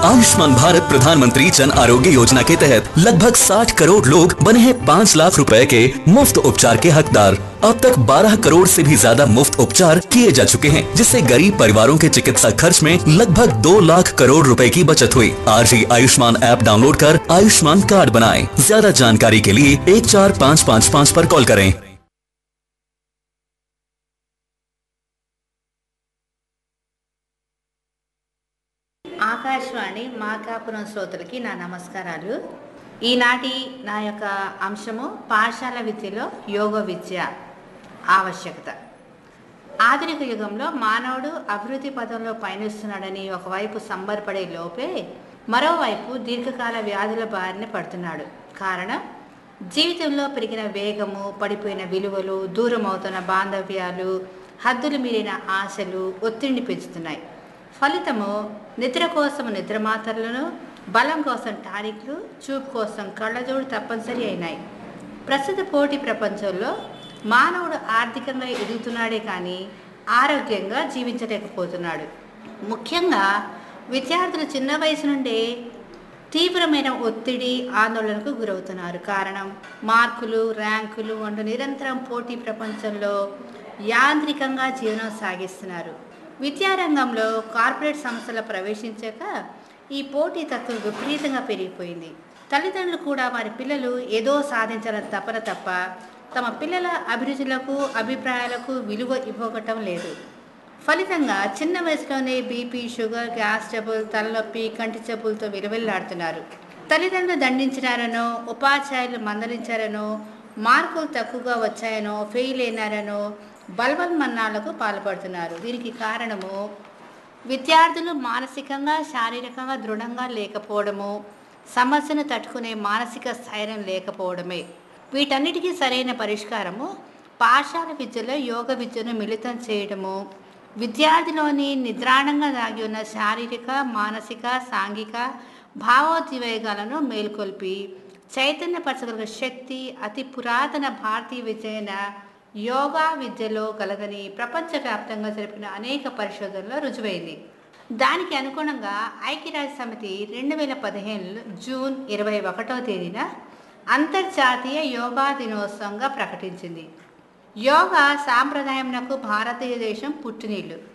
आयुष्मान भारत प्रधानमंत्री जन आरोग्य योजना के तहत लगभग 60 करोड़ लोग बने हैं 5 लाख रुपए के मुफ्त उपचार के हकदार अब तक 12 करोड़ से भी ज्यादा मुफ्त उपचार किए जा चुके हैं जिससे गरीब परिवारों के चिकित्सा खर्च में लगभग 2 लाख करोड़ रुपए की बचत हुई आज ही आयुष्मान ऐप डाउनलोड कर आयुष्मान कार्ड बनाएं ज्यादा जानकारी के लिए एक चार पाँच पाँच पाँच पर कॉल करें ఆకాశవాణి మాకాపురం శ్రోతలకి నా నమస్కారాలు ఈనాటి నా యొక్క అంశము పాఠశాల విద్యలో యోగ విద్య ఆవశ్యకత ఆధునిక యుగంలో మానవుడు అభివృద్ధి పదంలో పయనిస్తున్నాడని ఒకవైపు సంబరపడే లోపే మరోవైపు దీర్ఘకాల వ్యాధుల బారిన పడుతున్నాడు కారణం జీవితంలో పెరిగిన వేగము పడిపోయిన విలువలు దూరం అవుతున్న బాంధవ్యాలు హద్దులు మీరిన ఆశలు ఒత్తిడిని పెంచుతున్నాయి ఫలితము నిద్ర కోసం నిద్ర మాత్రలను బలం కోసం టానిక్లు చూపు కోసం కళ్ళజోడు తప్పనిసరి అయినాయి ప్రస్తుత పోటీ ప్రపంచంలో మానవుడు ఆర్థికంగా ఎదుగుతున్నాడే కానీ ఆరోగ్యంగా జీవించలేకపోతున్నాడు ముఖ్యంగా విద్యార్థులు చిన్న వయసు నుండే తీవ్రమైన ఒత్తిడి ఆందోళనకు గురవుతున్నారు కారణం మార్కులు ర్యాంకులు వంటి నిరంతరం పోటీ ప్రపంచంలో యాంత్రికంగా జీవనం సాగిస్తున్నారు విద్యారంగంలో కార్పొరేట్ సంస్థల ప్రవేశించాక ఈ పోటీ తత్వం విపరీతంగా పెరిగిపోయింది తల్లిదండ్రులు కూడా వారి పిల్లలు ఏదో సాధించాలని తపన తప్ప తమ పిల్లల అభిరుచులకు అభిప్రాయాలకు విలువ ఇవ్వకటం లేదు ఫలితంగా చిన్న వయసులోనే బీపీ షుగర్ గ్యాస్ జబ్బులు తలనొప్పి కంటి జబ్బులతో విలువెల్లాడుతున్నారు తల్లిదండ్రులు దండించినారనో ఉపాధ్యాయులు మందలించారనో మార్కులు తక్కువగా వచ్చాయనో ఫెయిల్ అయినారనో బల్బల్ మన్నాలకు పాల్పడుతున్నారు దీనికి కారణము విద్యార్థులు మానసికంగా శారీరకంగా దృఢంగా లేకపోవడము సమస్యను తట్టుకునే మానసిక స్థైర్యం లేకపోవడమే వీటన్నిటికీ సరైన పరిష్కారము పాఠశాల విద్యలో యోగ విద్యను మిళితం చేయడము విద్యార్థిలోని నిద్రాణంగా దాగి ఉన్న శారీరక మానసిక సాంఘిక భావోద్వేగాలను మేల్కొల్పి చైతన్యపరచగల శక్తి అతి పురాతన భారతీయ విద్య అయిన యోగా విద్యలో కలదని ప్రపంచవ్యాప్తంగా జరిపిన అనేక పరిశోధనలో రుజువైంది దానికి అనుగుణంగా ఐక్యరాజ్య సమితి రెండు వేల పదిహేను జూన్ ఇరవై ఒకటవ తేదీన అంతర్జాతీయ యోగా దినోత్సవంగా ప్రకటించింది యోగా సాంప్రదాయంనకు భారతదేశం పుట్టినీళ్ళు